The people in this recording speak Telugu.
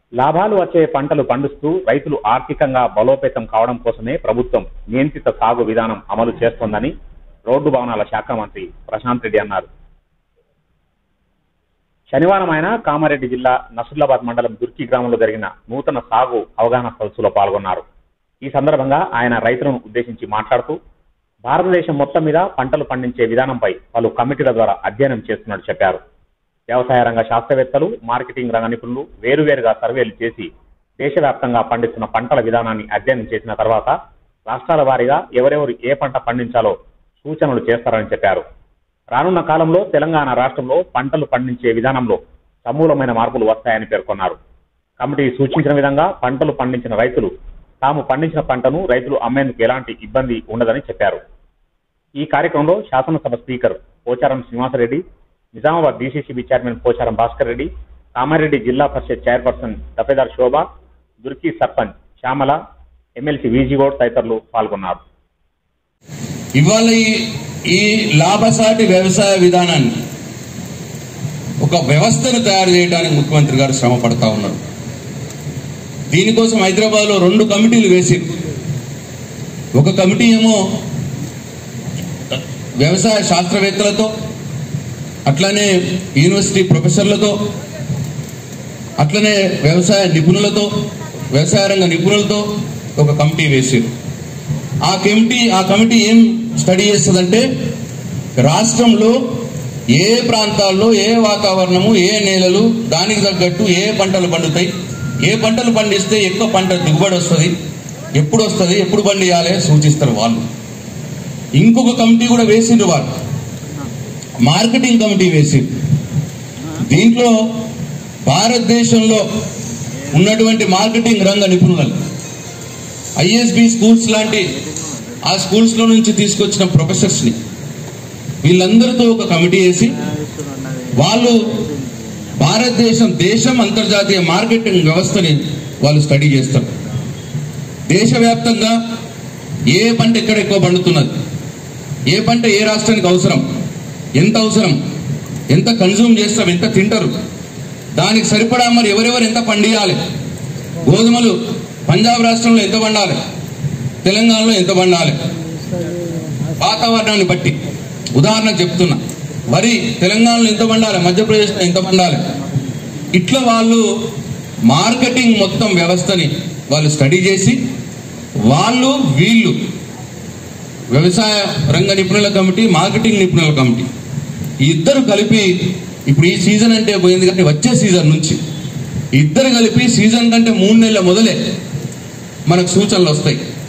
లాభాలు వచ్చే పంటలు పండిస్తూ రైతులు ఆర్థికంగా బలోపేతం కావడం కోసమే ప్రభుత్వం నియంత్రిత సాగు విధానం అమలు చేస్తోందని రోడ్డు భవనాల శాఖ మంత్రి ప్రశాంత్ రెడ్డి అన్నారు శనివారం ఆయన కామారెడ్డి జిల్లా నసుర్లాబాద్ మండలం దుర్కి గ్రామంలో జరిగిన నూతన సాగు అవగాహన సదస్సులో పాల్గొన్నారు ఈ సందర్భంగా ఆయన రైతులను ఉద్దేశించి మాట్లాడుతూ భారతదేశం మొత్తం మీద పంటలు పండించే విధానంపై పలు కమిటీల ద్వారా అధ్యయనం చేస్తున్నట్టు చెప్పారు వ్యవసాయ రంగ శాస్త్రవేత్తలు మార్కెటింగ్ రంగ నిపుణులు వేరువేరుగా సర్వేలు చేసి దేశవ్యాప్తంగా పండిస్తున్న పంటల విధానాన్ని అధ్యయనం చేసిన తర్వాత రాష్ట్రాల వారీగా ఎవరెవరు ఏ పంట పండించాలో సూచనలు చేస్తారని చెప్పారు రానున్న కాలంలో తెలంగాణ రాష్ట్రంలో పంటలు పండించే విధానంలో సమూలమైన మార్పులు వస్తాయని పేర్కొన్నారు కమిటీ సూచించిన విధంగా పంటలు పండించిన రైతులు తాము పండించిన పంటను రైతులు అమ్మేందుకు ఎలాంటి ఇబ్బంది ఉండదని చెప్పారు ఈ కార్యక్రమంలో శాసనసభ speaker Pocharam Srinivasa Reddy Nizamabad DCCB chairman Pocharam Bhaskar Reddy Kamareddy Zilla Parishad chairperson Dafedar Shobha Durki sarpanch Shyamala MLC VG Goud తదితరులు పాల్గొన్నారు ఇవాళ ఈ ఈ లాభసాటి వ్యవసాయ విధానాన్ని ఒక వ్యవస్థను తయారు చేయడానికి ముఖ్యమంత్రి గారు శ్రమ పడతా ఉన్నారు దీనికోసం హైదరాబాద్లో రెండు కమిటీలు వేసి ఒక కమిటీ ఏమో వ్యవసాయ శాస్త్రవేత్తలతో అట్లనే యూనివర్సిటీ ప్రొఫెసర్లతో అట్లనే వ్యవసాయ నిపుణులతో వ్యవసాయ రంగ నిపుణులతో ఒక కమిటీ వేసారు ఆ కమిటీ ఆ కమిటీ ఏం స్టడీ చేస్తుందంటే రాష్ట్రంలో ఏ ప్రాంతాల్లో ఏ వాతావరణము ఏ నేలలు దానికి తగ్గట్టు ఏ పంటలు పండుతాయి ఏ పంటలు పండిస్తే ఎక్కువ పంట దిగుబడి వస్తుంది ఎప్పుడు వస్తుంది ఎప్పుడు పండియాలి సూచిస్తారు వాళ్ళు ఇంకొక కమిటీ కూడా వేసిండ్రు వాళ్ళు మార్కెటింగ్ కమిటీ వేసిండ్రు దీంట్లో భారతదేశంలో ఉన్నటువంటి మార్కెటింగ్ రంగ నిపుణులు ఐఎస్బి స్కూల్స్ లాంటి ఆ స్కూల్స్ లో నుంచి తీసుకొచ్చిన ప్రొఫెసర్స్ ని వీళ్ళందరితో ఒక కమిటీ వేసి వాళ్ళు భారతదేశం దేశం అంతర్జాతీయ మార్కెటింగ్ వ్యవస్థని వాళ్ళు స్టడీ చేస్తారు దేశవ్యాప్తంగా ఏ పంట ఎక్కడ ఎక్కువ పండుతున్నది ఏ పంట ఏ రాష్ట్రానికి అవసరం ఎంత అవసరం ఎంత కన్జ్యూమ్ చేస్తాం ఎంత తింటారు దానికి సరిపడా మరి ఎవరెవరు ఎంత పండియాలి గోధుమలు పంజాబ్ రాష్ట్రంలో ఎంత పండాలి తెలంగాణలో ఎంత పండాలి వాతావరణాన్ని బట్టి ఉదాహరణ చెప్తున్నా వరి తెలంగాణలో ఎంత పండాలి మధ్యప్రదేశ్లో ఎంత పండాలి ఇట్లా వాళ్ళు మార్కెటింగ్ మొత్తం వ్యవస్థని వాళ్ళు స్టడీ చేసి వాళ్ళు వీళ్ళు వ్యవసాయ రంగ నిపుణుల కమిటీ మార్కెటింగ్ నిపుణుల కమిటీ ఈ ఇద్దరు కలిపి ఇప్పుడు ఈ సీజన్ అంటే పోయింది కానీ వచ్చే సీజన్ నుంచి ఇద్దరు కలిపి సీజన్ కంటే మూడు నెలల మొదలే మనకు సూచనలు వస్తాయి